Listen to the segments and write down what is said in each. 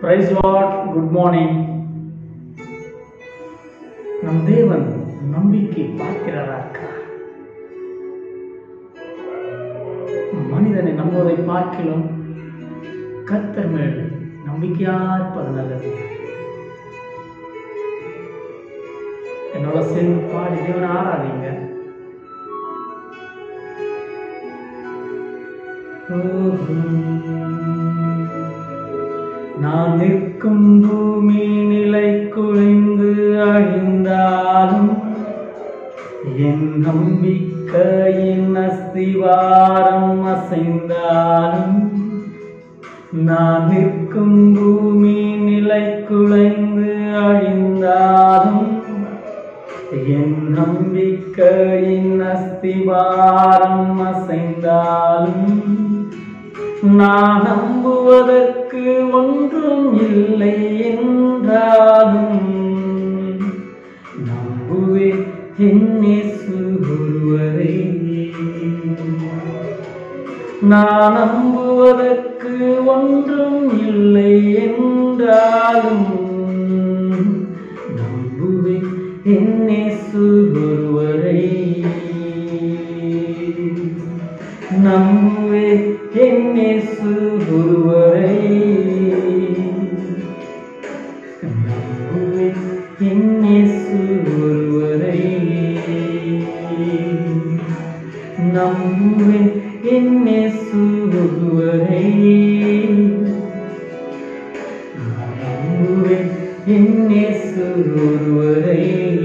price Lord good morning நம் தேவன் நம்பிக்கை பார்க்கிறதா இருக்கிறார் மனிதனை நம்புவதை பார்க்கிலும் கர்த்தர் மேல் நம்பிக்கையா இருப்பது நல்லது என்னோட சேர்ந்து பாடி தேவனை ஆராதிங்க நான் நிற்கும் பூமி நிலை குலைந்து அழிந்தாலும் என் நம்பிக்கையின் அஸ்திவாரம் அசைந்தாலும் நான் நிற்கும் பூமி நிலை குலைந்து அழிந்தாலும் என் நம்பிக்கையின் அஸ்திவாரம் அசைந்தாலும் நான் நம்புவதற்கு ஒன்றும் இல்லை என்றாலும் நம்புவேன் என்னே ஒருவரை நான் நம்புவதற்கு ஒன்றும் இல்லை என்றாலும் நம்புவேன் என்னே ஒருவரை நம்புவே என்னே ஒருவரை நம்புவே என்னே ஒருவரை நம்புவே என்னே ஒருவரை நம்புவே என்னே ஒருவரை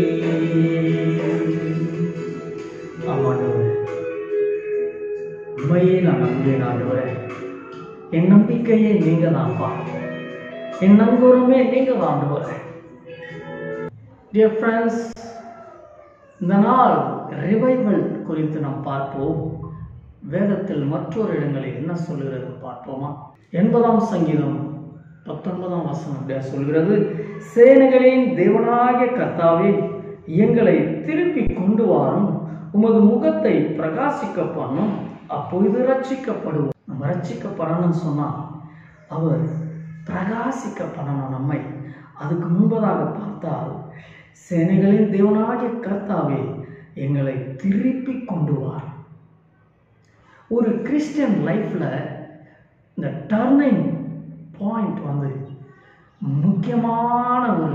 ஆமாண்டவரே உண்மையே நான் நம்புகிறேன் ஆண்டவரே என் நம்பிக்கையே நீங்க தான்ப்பா என் நங்கூரமே நீங்க தான் ஆண்டவரே டியர் ஃப்ரெண்ட்ஸ் இந்த நாள் ரிவைவல் குறித்து நாம் பார்ப்போம் வேதத்தில் மற்றொரு இடங்களில் என்ன சொல்லுகிறது பார்ப்போமா எண்பதாம் சங்கீதம் பத்தொன்பதாம் வசனம் அப்படியா சொல்கிறது சேனைகளின் தேவனாகிய கர்த்தாவே எங்களை திருப்பி கொண்டு வாரும் உமது முகத்தை பிரகாசிக்க பண்ணும் அப்பொழுது ரட்சிக்கப்படுவோம் நம்ம ரட்சிக்கப்படணும்னு சொன்னா அவர் பிரகாசிக்க பண்ணணும் நம்மை அதுக்கு முன்பதாக பார்த்தால் சேனைகளின் தேவனாகிய கர்த்தாவே எங்களை திருப்பி கொண்டு வார் ஒரு கிறிஸ்டியன் லைஃப்ல இந்த டர்னிங் பாயிண்ட் வந்து முக்கியமான ஒரு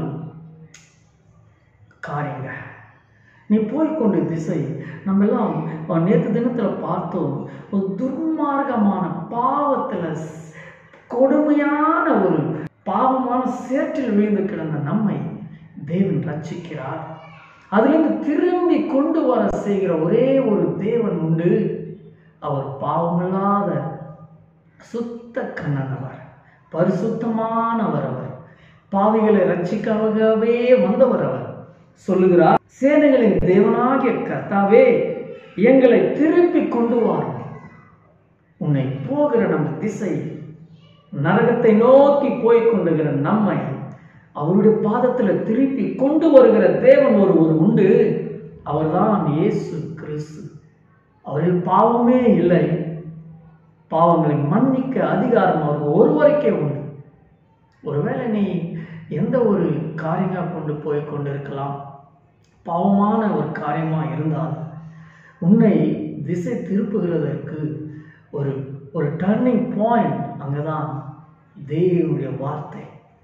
காரியங்க நீ போய்க்கொண்டு திசை நம்ம எல்லாம் நேற்று தினத்தில் பார்த்தோம் ஒரு துர்மார்க்கமான பாவத்தில் ஸ்- கொடுமையான ஒரு பாவமான சேற்றில் விழுந்து கிடந்த நம்மை தேவன் ரட்சிக்கிறார் அதிலிருந்து திரும்பி கொண்டு வர செய்கிற ஒரே ஒரு தேவன் உண்டு அவர் பாவமில்லாத சுத்த கண்ணனவர் பரிசுத்தமானவர் அவர் பாவிகளை ரட்சிக்காகவே வந்தவர் அவர் சொல்லுகிறார் சேனைகளின் தேவனாகிய கர்த்தாவே எங்களை திருப்பி கொண்டு வாரும் உன்னை போகிற நம்ம திசை நரகத்தை நோக்கி போய் கொண்டுகிற நம்மை அவருடைய பாதத்துல திருப்பி கொண்டு வருகிற தேவன் ஒருவர் உண்டு அவர்தான் இயேசு கிறிஸ்து அவரில் பாவமே இல்லை பாவங்களை மன்னிக்க அதிகாரம் அவர் ஒருவருக்கே உண்டு ஒருவேளை நீ எந்த ஒரு காரியங்க கொண்டு போய் கொண்டிருக்கலாம் பாவமான ஒரு காரியமா இருந்தால் உன்னை திசை திருப்புகிறதற்கு ஒரு ஒரு டர்னிங் பாயிண்ட் அங்கதான் தேவனுடைய வார்த்தை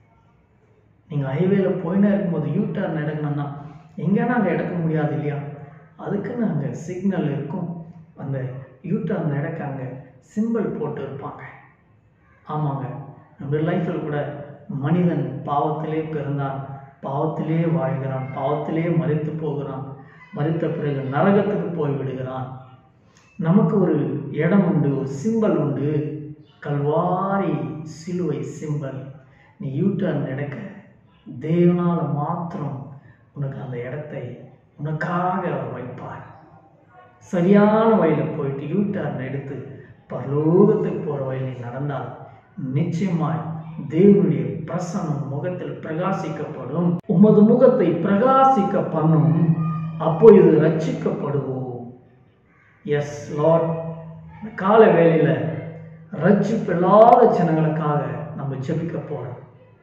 நீங்க ஹைவேல போயினே இருக்கும்போது யூ டர்ன் எடுக்கணும்னா எங்கன்னா அங்கே எடுக்க முடியாது இல்லையா அதுக்குன்னு அங்கே சிக்னல் இருக்கும் அந்த யூ டர்ன் எடுக்க அங்கே சிம்பிள் போட்டு இருப்பாங்க ஆமாங்க நம்முடைய லைஃப்பில் கூட மனிதன் பாவத்திலே பிறந்தான் பாவத்திலே வாழ்கிறான் பாவத்திலே மறித்து போகிறான் மறித்த பிறகு நரகத்துக்கு போய் விடுகிறான் நமக்கு ஒரு இடம் உண்டு ஒரு சிம்பல் உண்டு கல்வாரி சிலுவை சிம்பல் நீ யூட்டர்ன் எடுக்க தேவனால் மாத்திரம் உனக்கு அந்த இடத்தை உனக்காக அவர் வைப்பார் சரியான வழியில் போயிட்டு யூட்டர்ன் எடுத்து பரலோகத்துக்கு போகிற வழியில் நீ நடந்தால் நிச்சயமாய் தேவனுடைய பிரசனம் முகத்தில் பிரகாசிக்கப்படும் உமது முகத்தை பிரகாசிக்க பண்ணும் அப்பொழுது ரட்சிக்கப்படுவோம் எஸ் லார்ட் இந்த கால வேளையில ரட்சிப்பு இல்லாத ஜனங்களுக்காக நம்ம ஜெபிக்க போறோம்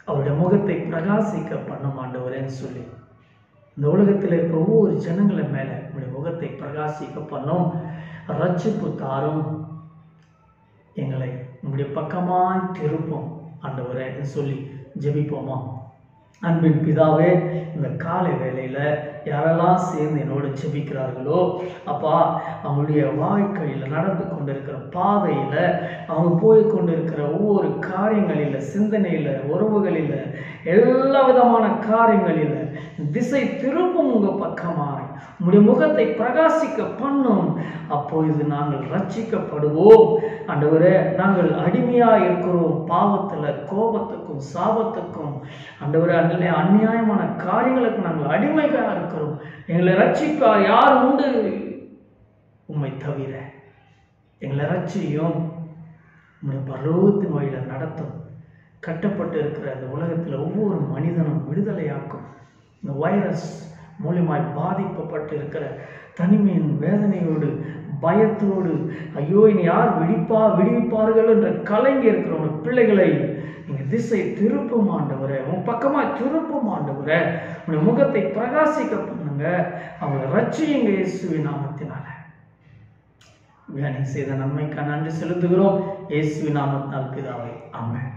அவருடைய முகத்தை பிரகாசிக்க பண்ணும் ஆண்டவரேன்னு சொல்லி இந்த உலகத்தில் இருக்க ஒவ்வொரு ஜனங்களை மேல உங்களுடைய முகத்தை பிரகாசிக்க பண்ணும் ரட்சிப்பு தாரும் எங்களை உங்களுடைய பக்கமாய் திருப்போம் ஆண்டவரேன்னு சொல்லி ஜெபிப்போமா அன்பின் பிதாவே இந்த காலை வேளையில யாரெல்லாம் சேர்ந்து என்னோடு ஜெபிக்கிறார்களோ அப்பா அவங்களுடைய வாழ்க்கையில் நடந்து கொண்டிருக்கிற பாதையில் அவங்க போய் கொண்டிருக்கிற ஒவ்வொரு காரியங்களில் சிந்தனையில் உறவுகளில் எல்லா விதமான காரியங்களில் திசை திருப்பும் உங்கள் பக்கமாய் உங்களுடைய முகத்தை பிரகாசிக்க பண்ணும் அப்பொழுது நாங்கள் ரட்சிக்கப்படுவோம் ஆண்டவரே நாங்கள் அடிமையாக இருக்கிறோம் பாவத்தில் கோபத்துக்கும் சாபத்துக்கும் ஆண்டவரே அன்னிலே அநியாயமான காரியங்களுக்கு நாங்கள் அடிமைகளாக இருக்கிறோம் எங்களை ரட்சிக்க யார் உண்டு உம்மை தவிர எங்களை ரட்சியும் உம்முடைய பருவத்தின் வழியில நடத்தும் கட்டப்பட்டு இருக்கிற இந்த உலகத்தில் ஒவ்வொரு மனிதனும் விடுதலையாக்கும் இந்த வைரஸ் மூலியமாய் பாதிக்கப்பட்டு இருக்கிற தனிமையின் வேதனையோடு பயத்தோடு ஐயோ இனி யார் விடிப்பா விடுவிப்பார்கள் என்ற கலங்கி இருக்கிற உங்க பிள்ளைகளை நீங்க திசை திருப்பும் ஆண்டவரே உன் பக்கமா திருப்பும் ஆண்டவரே உன்னுடைய முகத்தை பிரகாசிக்க பண்ணுங்க அவங்களை ரட்சியுங்க இயேசுவின் நாமத்தினால வியானி செய்த நன்மைக்காக நன்றி செலுத்துகிறோம் இயேசுவின் நாமத்தினால் பிதாவை ஆமென்